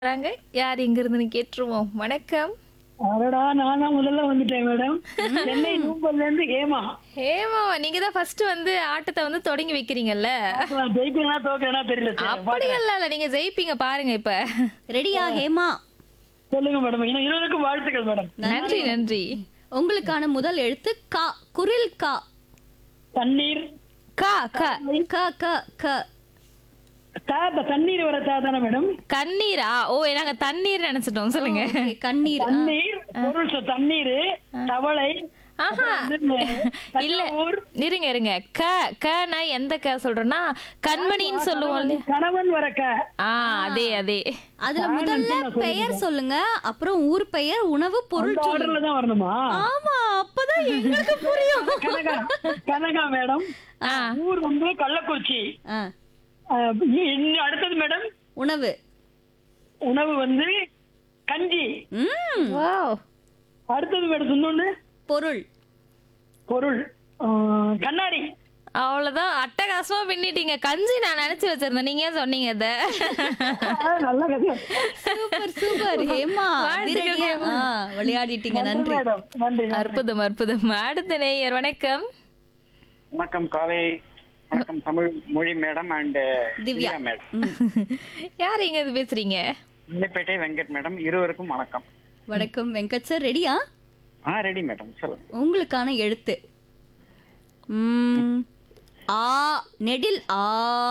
வராங்க யார் எங்க இருந்துன்னு கேட்டுருவோம் வணக்கம் அடடா நான் தான் முதல்ல வந்துட்டேன் மேடம் சென்னை நூம்பல்ல இருந்து ஹேமா ஹேமா நீங்க தான் ஃபர்ஸ்ட் வந்து ஆட்டத்தை வந்து தொடங்கி வைக்கிறீங்கல்ல நான் ஜெயிப்பேனா தோக்கிறேனா தெரியல சார். அப்படி இல்ல நீங்க ஜெயிப்பீங்க பாருங்க இப்ப ரெடியா ஹேமா சொல்லுங்க மேடம் இன்னும் இருவருக்கும் வாழ்த்துக்கள் மேடம் நன்றி நன்றி உங்களுக்கான முதல் எழுத்து கா குரில் கா தண்ணீர் கா கா க க க தா த- தண்ணீர் வர தா தானே மேடம் கண்ணீரா ஓ நாங்க தண்ணீர் நினைச்சிட்டோம் சொல்லுங்க Okay, கண்ணீர் ஆ. தண்ணீர் பொருள் சொல் தண்ணீர் தவளை ஆஹா இல்ல ஊர் இருங்க இருங்க க க நான் எந்த க சொல்றேன்னா கண்மணின்னு சொல்லுவோம் இல்லையா கணவன் வர க ஆ அதே அதே அதுல முதல்ல பெயர் சொல்லுங்க அப்புறம் ஊர் பெயர் உணவு பொருள் இந்த சொல்லுங்க ஆர்டர்ல தான் வரணுமா ஆமா அப்பதான் எங்களுக்கு புரியும் கனகா கனகா மேடம் ஆ ஊர் வந்து கள்ளக்குறிச்சி ஆ, அஹ், இ- இன்னும் அடுத்தது மேடம் உணவு உணவு வந்து கஞ்சி ம் வாவ் அடுத்தது மேடம் இன்னொன்னு பொருள் பொருள் அஹ், கண்ணாடி அவ்வளவுதான் அட்டகாசமா பின்னிட்டீங்க கஞ்சி நான் நினைச்சு வச்சிருந்தேன் நீங்க ஏன் சொன்னீங்க அத ஆ, நல்ல கதை சூப்பர் சூப்பர் ஹேமா வாழ்த்துக்கள் அதிரடியா. ஆ, விளையாடிட்டீங்க நன்றி மேடம் நன்றி அற்புதம் அற்புதம் அடுத்த நேயர் வணக்கம் வணக்கம் காலை வணக்கம் தமிழ் மொழி மேடம் அண்ட் திவ்யா. மேடம் யார் எங்க இது பேசுறீங்க முல்லைப்பேட்டை வெங்கட் மேடம் இருவருக்கும் வணக்கம் வணக்கம் வெங்கட் சார் ரெடியா ஆ ரெடி மேடம் சொல்லுங்க உங்களுக்கான எழுத்து ம், ஆ நெடில் ஆ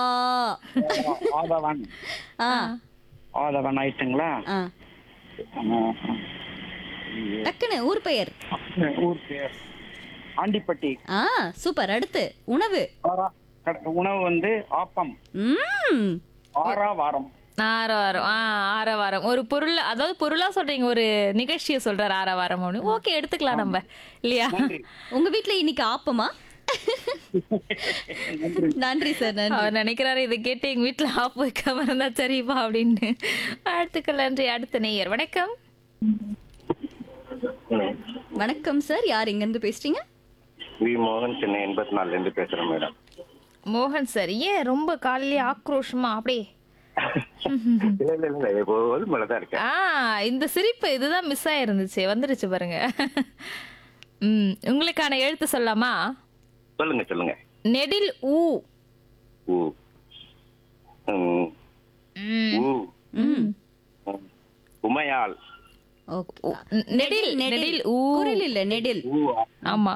ஆதவன் ஆ ஆதவன் ஆயிட்டுங்களா ஆ ஆ, டக்குன்னு ஊர் பெயர் ஆ. ஊர் பேர் ஆண்டிப்பட்டி ஆ சூப்பர் அடுத்து உணவு ஆரா கட- உணவு வந்து ஆப்பம் ம் ஆறா வாரம் ஆரவாரம் ஆ ஆரவாரம் ஒரு பொருள் அதாவது பொருளா சொல்றீங்க ஒரு நிகழ்ச்சியை சொல்றாரு ஆரவாரம் அப்படின்னு ஓகே எடுத்துக்கலாம் நம்ம இல்லையா உங்க வீட்ல இன்னைக்கு ஆப்பமா நன்றி சார் நன்றி அவர் நினைக்கிறாரு இதை கேட்டு எங்க வீட்டுல ஆப் வைக்காம இருந்தா சரிப்பா அப்படின்னு வாழ்த்துக்கள் நன்றி அடுத்த நேயர் வணக்கம் வணக்கம் சார் யார் இங்க இருந்து பேசுறீங்க வி மோகன் சென்னை எண்பத்தி நாலுல இருந்து பேசுறேன் மேடம் மோகன் சார் ஏன் ரொம்ப காலையிலே ஆக்ரோஷமா அப்படியே இல்ல இல்ல இல்ல எப்போதும் மேலதான் இருக்கேன் ஆ இந்த சிரிப்பு இதுதான் மிஸ் ஆயிருந்துச்சு வந்துருச்சு பாருங்க ம் உங்களுக்கான எழுத்து சொல்லலாமா சொல்லுங்க சொல்லுங்க நெடில் ஊ ஊ ம். ம். ஊ ம். உமையாள் ஓகே நெடில் நெடில் ஊ குரில் இல்ல நெடில் ஊ ஆமா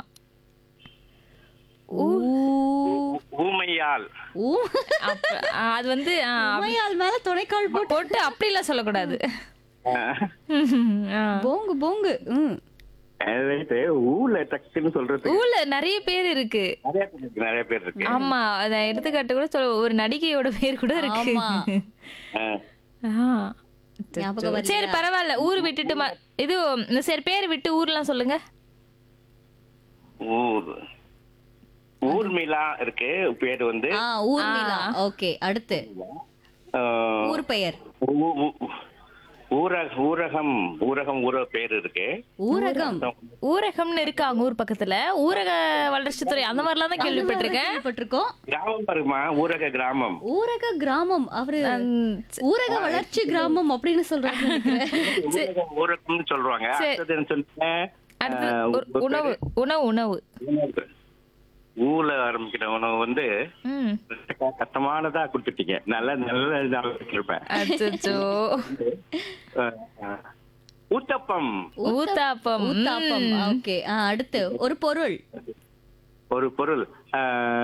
ஊ ஊமையாள் ஊ அப்ப- ஆ, அது வந்து ஆ, உமையால் மேல துணைக்கால் போட்டு போட்டு அப்படிலாம் சொல்லக்கூடாது ஆ. போங்கு போங்கு ம் ரைட்டு ஊல டக்குன்னு சொல்றதுக்கு ஊர்ல நிறைய பேர் இருக்கு நிறைய பேர் இருக்கு நிறைய பேர் இருக்கு ஆமா அத எடுத்துக்காட்டு கூட சொல்ல ஒரு நடிகையோட பேர் கூட இருக்கு ஆமா. ஆ. ஆ. ஞாபகம் வரலையா? சரி பரவாயில்ல ஊர் விட்டுட்டு ம- இது சரி பேர் விட்டு ஊர்லாம் சொல்லுங்க ஊர் ஊர்மிளா இருக்கு பேர் வந்து ஆ ஊர்மிளா ஓகே அடுத்து ஆ, ஊர் பெயர் ஊ- ஊ- ஊரக ஊரகம் ஊரகம் ஊர பேர் இருக்கு ஊரகம் ஊரகம்னு இருக்கு அவங்க ஊர் பக்கத்துல ஊரக வளர்ச்சித்துறை அந்த மாதிரிலாம் தான் கேள்விப்பட்டிருக்கேன் கேள்விப்பட்டிருக்கோம் கிராமம் வருமா ஊரக கிராமம் ஊரக கிராமம் அவரு ம், ஊரக வளர்ச்சி கிராமம் அப்படின்னு சொல்றாங்க நினைக்கிறேன். ஊரகம் ஊரகம்னு சொல்றாங்க சரி. அடுத்தது என்ன சொல்லுங்க அடுத்து ஆ, ஒரு உணவு உணவு உணவு உணவு. ஊல ஆரம்பிக்கிற உணவு வந்து ம் கஷ்டமானதா கொடுத்துட்டீங்க நல்ல நல்ல நல்லா இருப்பேன் அச்சோ ஊத்தப்பம் ஊத்தாப்பம் ஊத்தாப்பம் ம். ஓகே அடுத்து ஒரு பொருள் ஒரு பொருள் ஆ,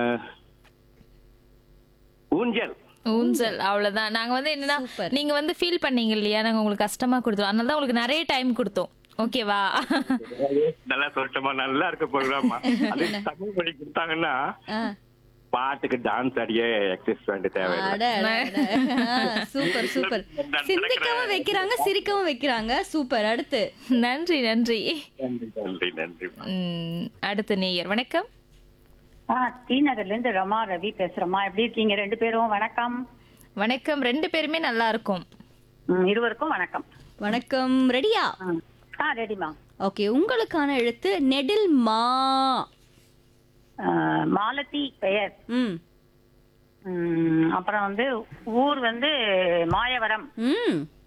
ஊஞ்சல் ஊஞ்சல் அவ்வளவுதான் நாங்க வந்து என்னன்னா Super. நீங்க வந்து ஃபீல் பண்ணீங்க இல்லையா நாங்க உங்களுக்கு கஷ்டமா கொடுத்தோம் அதனால தான் உங்களுக்கு நிறைய டைம் கொடுத்தோம் ஓகேவா நல்லா சொல்லட்டமா நல்லா இருக்க ப்ரோக்ராமா அது தமிழ் மொழி கொடுத்தாங்கன்னா ஆ. பாட்டுக்கு டான்ஸ் ஆடிய எக்ஸசைஸ் வேண்டி தேவையில்லை அட, அட, அட. ஆ, சூப்பர் சூப்பர் சிந்திக்கவும் வைக்கிறாங்க சிரிக்கவும் வைக்கிறாங்க சூப்பர் அடுத்து நன்றி நன்றி நன்றி நன்றி நன்றி ம், அடுத்த நேயர் வணக்கம் ஆ டி நகர்ல இருந்து ரமா ரவி பேசுறேம்மா எப்படி இருக்கீங்க ரெண்டு பேரும் வணக்கம் வணக்கம் ரெண்டு பேருமே நல்லா இருக்கும் ம், இருவருக்கும் வணக்கம் வணக்கம் ரெடியா ம். ஆ ரெடிமா ஓகே உங்களுக்கான எழுத்து நெடில் மா ஆ, மாலதி பெயர் ம் ம், அப்புறம் வந்து ஊர் வந்து மாயவரம் ம்